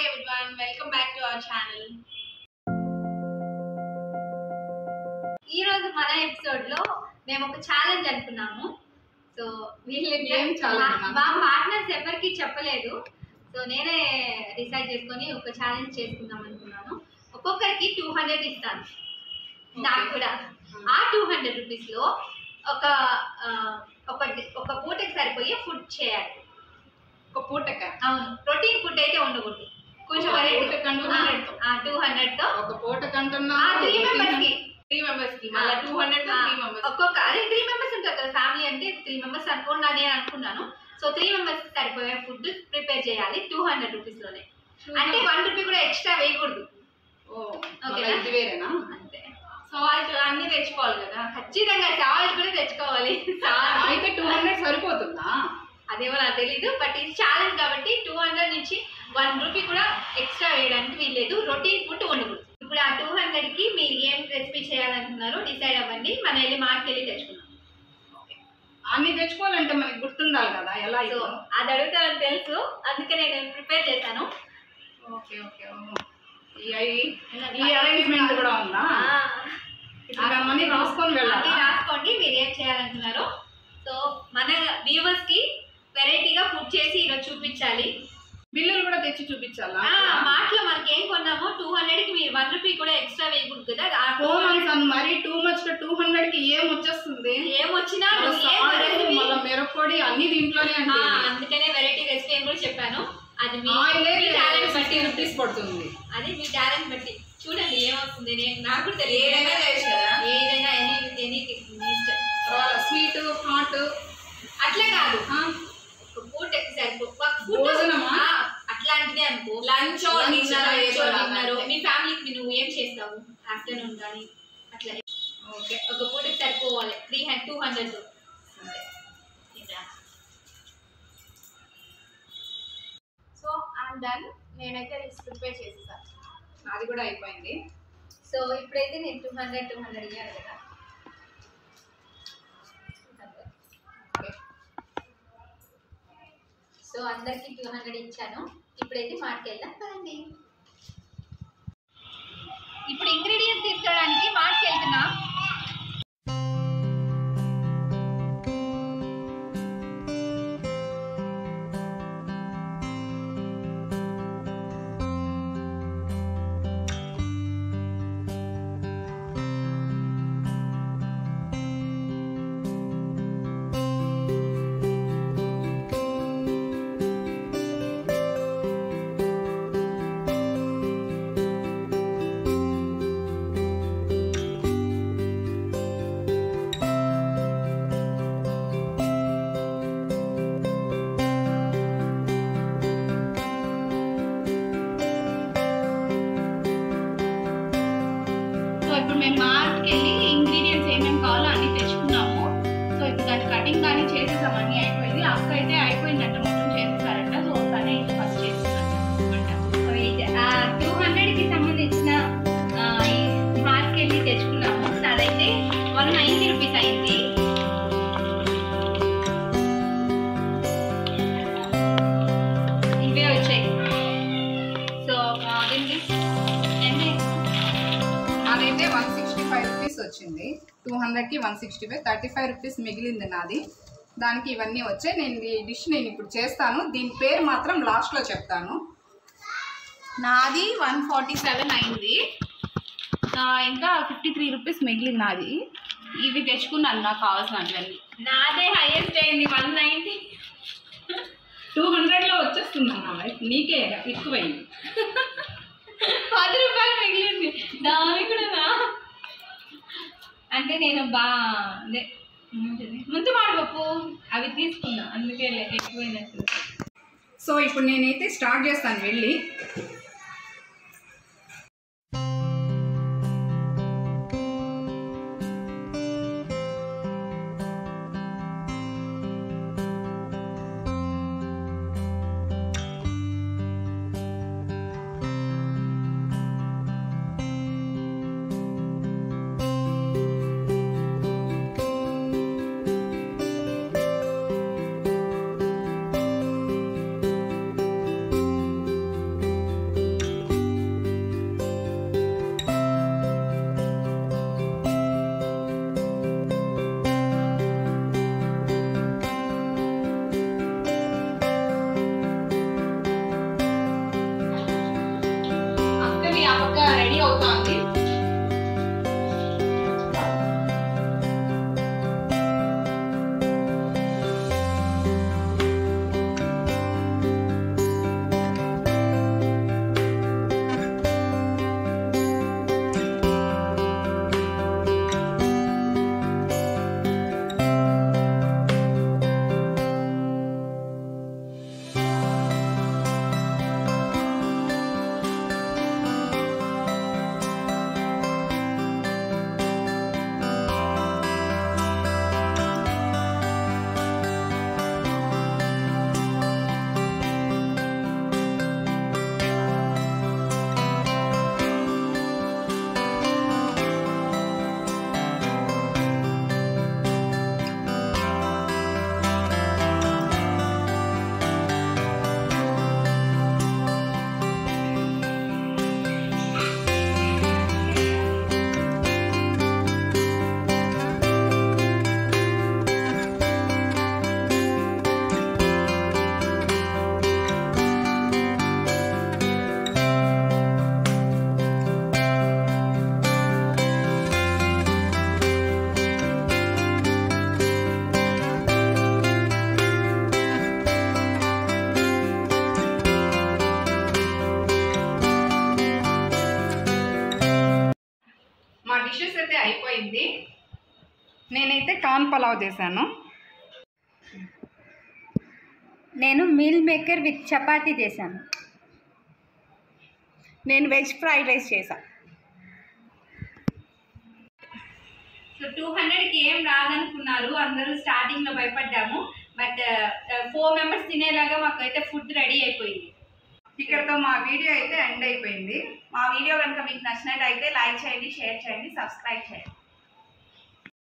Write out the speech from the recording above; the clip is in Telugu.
everyone, welcome back to our channel. ఈ రోజు మన ఎపిసోడ్ లో మేము ఒక ఛాలెంజ్ అనుకున్నాము సో వీళ్ళు ఏం challenge అమ్మా? మా పార్ట్నర్స్ ఎవరికి చెప్పలేదు సో నేనే డిసైడ్ చేసుకొని ఒక ఛాలెంజ్ చేసుకుందాం అనుకున్నాను ఒక్కొక్కరికి టూ హండ్రెడ్ ఇస్తాను నాకు కూడా ఆ టూ హండ్రెడ్ రూపీస్ లో ఒక ఆ, ఒక ఒక పూటకి సరిపోయే ఫుడ్ చేయాలి ఒక పూటక అవును ప్రోటీన్ ఫుడ్ అయితే ఉండకూడదు కొంచెం ఒక పూటకంటూ 100 తో. టూ హండ్రెడ్ తో ఒక పూట కంటున్నా త్రీ మెంబర్స్ కి త్రీ మెంబర్స్ కి మళ్ళీ టూ హండ్రెడ్ త్రీ మెంబర్స్ ఒక్కొక్క అదే త్రీ మెంబర్స్ ఉంటారు కదా ఫ్యామిలీ అంటే త్రీ మెంబర్స్ అనుకున్నా నేను అనుకున్నాను సో త్రీ మెంబర్స్ సరిపోయే ఫుడ్ ప్రిపేర్ చేయాలి టూ హండ్రెడ్ రూపీస్ లోనే అంటే వన్ రూపీ కూడా ఎక్స్ట్రా వేయకూడదు ఓ ఓకేనా? మళ్ళీ ఇది వేరేనా అంతే సాల్ట్ అన్ని తెచ్చుకోవాలి కదా ఖచ్చితంగా సాల్ట్ కూడా తెచ్చుకోవాలి Salt. అయితే టూ హండ్రెడ్ సరిపోతుందా అదేమో నాకు తెలీదు బట్ ఇది ఛాలెంజ్ కాబట్టి టూ హండ్రెడ్ నుంచి వన్ రూపీ కూడా ఎక్స్ట్రా వేయడానికి వీల్లేదు రొటీన్ ఫుడ్ ఉండకూడదు ఇప్పుడు ఆ టూ హండ్రెడ్ కి మీరు ఏం రెసిపీ చేయాలనుకున్నారో డిసైడ్ అవ్వండి మనం వెళ్ళి మార్కెట్ వెళ్ళి తెచ్చుకుందాం అన్ని తెచ్చుకోవాలంటే మనకి గుర్తుండాలి కదా ఎలా సో అది అడుగుతారని తెలుసు అందుకే నేను ప్రిపేర్ చేశాను ఓకే ఓకే ఈ ఈ అరేంజ్మెంట్ కూడా ఉందా ఇప్పుడు మేము అన్ని రాసుకొని అన్ని వెళ్ళాలి రాసుకోండి మీరు ఏం చేయాలనుకున్నారో సో మన వ్యూవర్స్ కి వెరైటీగా ఫుడ్ చేసి ఈరోజు చూపించాలి బిల్లులు కూడా తెచ్చి చూపించాలా ఆ, మాటలో మనకి ఏం కొన్నామో టూ హండ్రెడ్ కి మీరు వన్ రూపీ కూడా ఎక్స్ట్రా వేయకూడదు కదా ఆ టూ మంత్స్ అని మరి టూ మచ్ టూ హండ్రెడ్ కి ఏం వచ్చేస్తుంది ఏం వచ్చినా మళ్ళా నువ్వు ఏం salt, recipe- మళ్ళా మిరప్పొడి అన్ని దీంట్లోనే ఆ, అంటే అందుకనే వెరైటీ రెసిపీ అని కూడా చెప్పాను అది మీ ఆయిలే మీ టాలెంట్ బట్టి ఫిఫ్టీ ఉంటుంది. రూపీస్ పడుతుంది అది మీ టాలెంట్ బట్టి చూడండి ఏమవుతుంది నేను నాకు కూడా తెలియదు ఏదైనా చేయొచ్చు కదా? ఏదైనా ఎనీ ఎనీ ఇష్టం స్వీట్ హాట్ అట్లా కాదు ఒక పూట సరిపో ఫుడ్ భోజనమా? అట్లాంటిదే అనుకో Lunch or dinner ఏదో లాగా డిన్నర్ అంతే. మీ ఫ్యామిలీకి నువ్వు ఏం చేస్తావు ఆఫ్టర్నూన్ కానీ అట్లా ఓకే ఒక పూటకి సరిపోవాలి three hundred two hundred so I'm done నేనైతే లిస్ట్ ప్రిపేర్ చేసేసాను అది కూడా అయిపోయింది సో ఇప్పుడైతే నేను టూ హండ్రెడ్ టూ హండ్రెడ్ ఇవ్వాలి కదా ఓకే సో అందరికి టూ హండ్రెడ్ ఇచ్చాను ఇప్పుడైతే మార్ట్కి వెళ్దాం కదండి ఇప్పుడు ఇంగ్రీడియంట్స్ తీసుకోవడానికి మార్ట్కి వెళ్తున్నా సో ఇప్పుడు మేము మార్కెట్కి వెళ్ళి ఇంగ్రీడియంట్స్ ఏమేమి కావాలో అన్ని తెచ్చుకున్నాము సో ఇప్పుడు దాని కటింగ్ కానీ చేసేసాం అన్ని అయిపోయింది అక్క అయితే అయిపోయిందంట మొత్తం చేసేసారంట సో తనే ఇది ఫస్ట్ చేస్తుందంట టూ హండ్రెడ్కి సంబంధించిన ఆ, ఈ మార్ట్కి వెళ్ళి తెచ్చుకున్నాము అదైతే వన్ నైంటీ రూపీస్ అయింది ఇవే వచ్చాయి సో దీనికి ఎన్ని అదైతే వన్ సిక్స్టీ ఫైవ్ రూపీస్ వచ్చింది టూ హండ్రెడ్కి one sixty five thirty five rupees మిగిలింది నాది దానికి ఇవన్నీ వచ్చాయి నేను ఈ డిష్ నేను ఇప్పుడు చేస్తాను దీని పేరు మాత్రం లాస్ట్లో చెప్తాను నాది వన్ ఫార్టీ సెవెన్ అయింది ఆ, ఇంకా ఫిఫ్టీ త్రీ రూపీస్ మిగిలింది నాది ఇవి తెచ్చుకున్నాను నాకు కావాల్సినవన్నీ నాదే హైయెస్ట్ అయింది వన్ నైంటీ టూ హండ్రెడ్లో వచ్చేస్తుంది అమ్మా నీకే ఎక్కువైంది పది రూపాయలు మిగిలింది దాని కూడా అంటే నేను బా అదే ఏమంటది? ముందు మాడపప్పు అవి తీసుకున్నా అందుకే లే- ఎక్కువైనట్టు సో ఇప్పుడు నేనైతే స్టార్ట్ చేస్తాను వెళ్ళి పక్క రెడీ అవుతుంది మా డిషెస్ అయితే అయిపోయింది నేనైతే కాన్ పలావ్ చేశాను నేను మీల్ మేకర్ విత్ చపాతీ చేశాను నేను వెజ్ ఫ్రైడ్ రైస్ చేశాను సో టూ హండ్రెడ్కి ఏం రాదనుకున్నారు అందరూ స్టార్టింగ్లో భయపడ్డాము బట్ ఫోర్ మెంబర్స్ తినేలాగా మాకైతే ఫుడ్ రెడీ అయిపోయింది ఇక్కడతో మా వీడియో అయితే ఎండ్ అయిపోయింది మా వీడియో కనుక మీకు నచ్చినట్టయితే లైక్ చేయండి షేర్ చేయండి సబ్స్క్రైబ్ చేయండి